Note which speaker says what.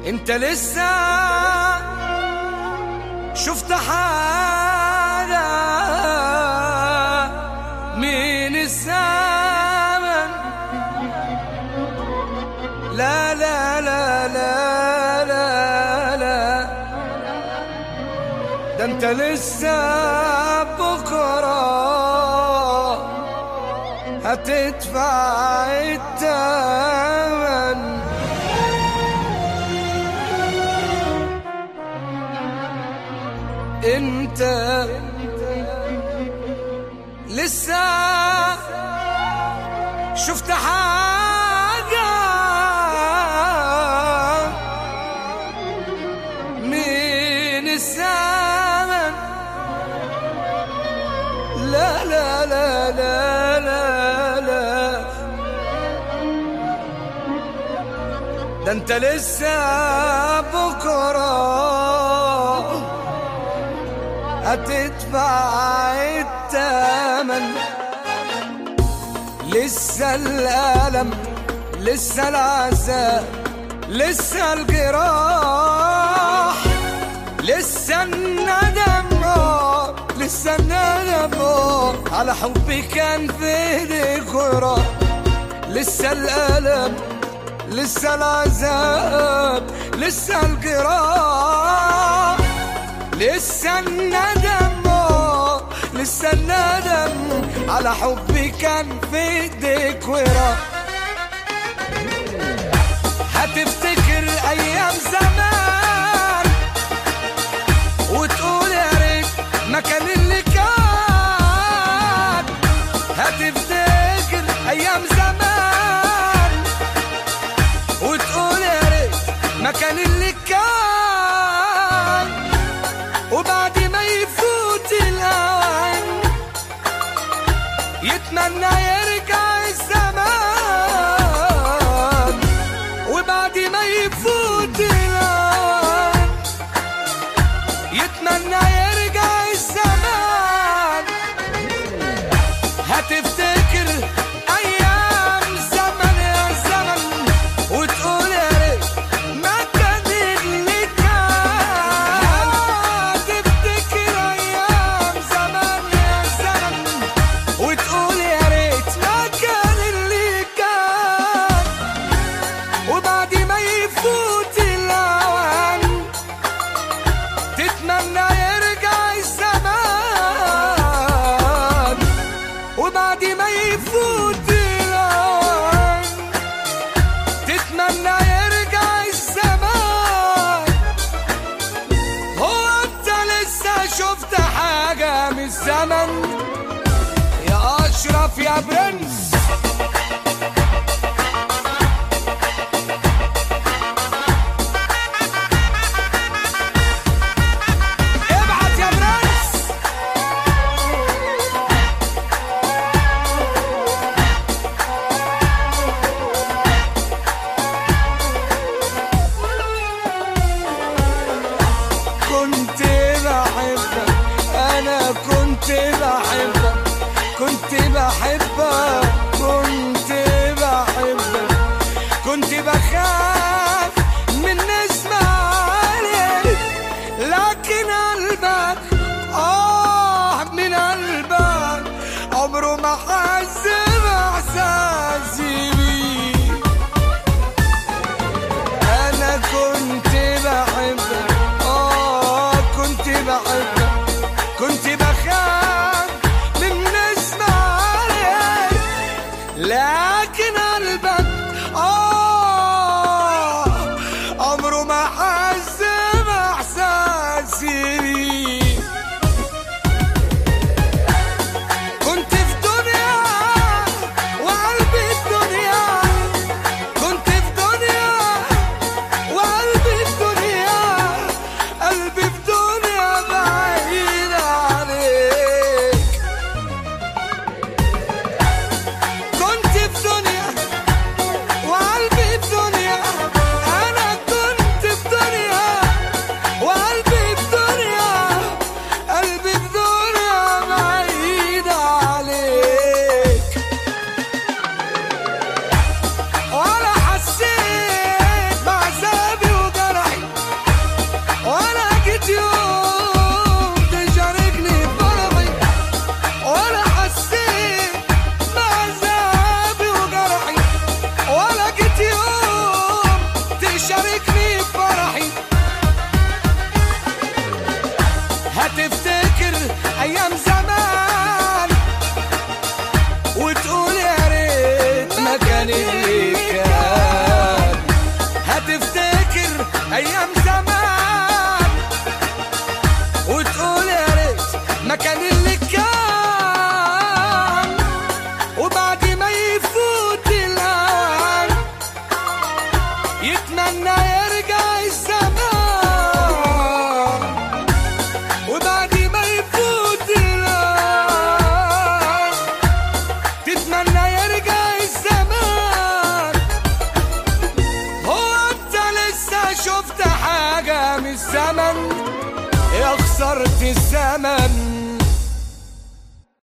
Speaker 1: انت لسه شفت حاجة من الزمن لا لا لا لا لا لا ده انت لسه بكرة هتدفع الثمن انت لسه شفت حاجة من الزمن لا لا لا لا لا لا ده انت لسه بكره هتدفع الثمن لسه الألم لسه العذاب لسه الجراح لسه الندم آه، لسه الندم آه، على حبي كان في ايديك وراح لسه الألم لسه العذاب لسه الجراح لسه الندم آه، لسه الندم على حبي كان في ايديك وراح هتفتكر ايام زمان وتقول يا ريت ما كان اللي كان هتفتكر ايام زمان وتقول يا ريت ما كان اللي كان وبعد ما يفوت الاوان يتمنى يرجع الزمان وبعد ما يفوت الاوان يتمنى يرجع الزمان هتفتكر ايام زمن يا زمن وتقول يا ريت ما كان اللي كان هتفتكر ايام زمن يا زمن وتقول يا ريت ما كان اللي كان وبعد ما يفوت الاوان تتمنى يرجع الزمان وبعد ما يفوت الأوان تتمنى يرجع الزمان هو انت لسه شفت حاجة من الزمن يا أشرف يا برنس ابعت يا برنس كنت بحبك انا كنت بحبك كنت بحبك كنت بحبك كنت بخاف من نسمع عليك لكن قلبك اه من قلبك عمره ما حس باحساسي بيك انا كنت بحبك اه كنت بحبك كنت بخاف من نسمع عليك لكن قلبك اه عمره ما حس باحساسي بيك كنت في دنيا وقلبي في دنيا كنت في دنيا وقلبي في دنيا قلبي في دنيا بعيد عليك كنت في دنيا وقلبي الزمن